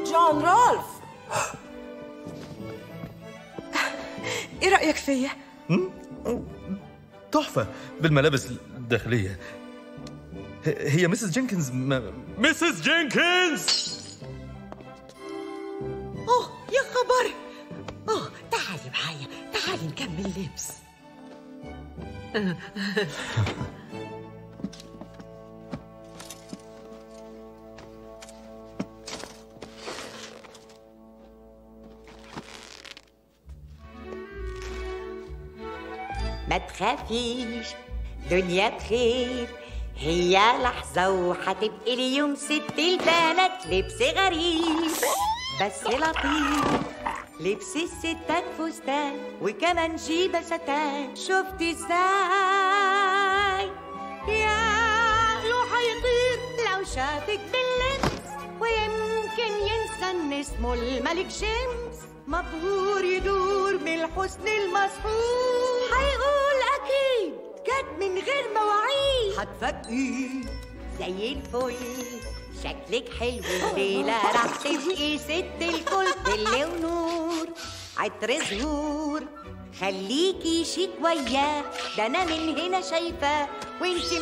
جون رالف ايه رأيك فيا؟ تحفة بالملابس الداخلية ه- هي مسز جينكنز ما... مسز جينكنز اوه يا خبر اوه تعالي معايا تعالي نكمل لبس ما تخافيش دنيا بخير هي لحظة وهتبقي اليوم ست البنات لبس غريب بس لطيف لبس الستات فستان وكمان جيبة ستان شفت ازاي يا عقله هيطير لو شافك باللبس ويمكن ينسى ان اسمه الملك شمس مبهور يدور من الحسن المسحور هيقول اكيد جت من غير مواعيد هتفاجئي زي الفل شكلك حلو الليلة راح تبقي ست الكل ظل ونور عطر زهور خليكي شيك وياه ده انا من هنا شايفاه وانتي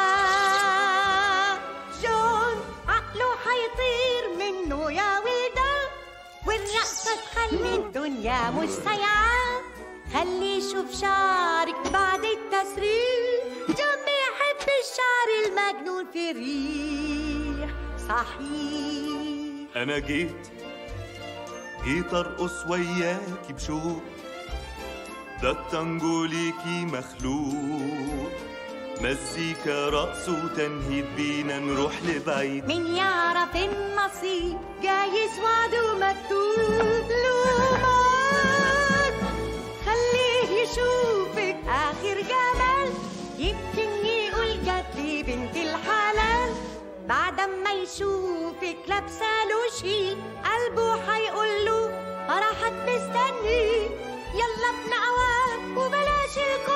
معاه جون عقله هيطير منه يا ولدان والرقصة تخلي الدنيا مش سايعة خلي يشوف شعرك بعد التسريح جون بيحب الشعر المجنون في الريح صحيح أنا جيت جيت أرقص وياكي بشوق ده التانجو ليكي مخلوق مزيكا رقص وتنهيد بينا نروح لبعيد مين يعرف النصيب جايز وعده مكتوب له موت خليه يشوفك آخر جمال يمكن يقول جات لي بنت الحلال بعد ما يشوفك لابسة له شيك قلبه هيقول له فرحت مستني يلا ابن عوام وبلاش الكل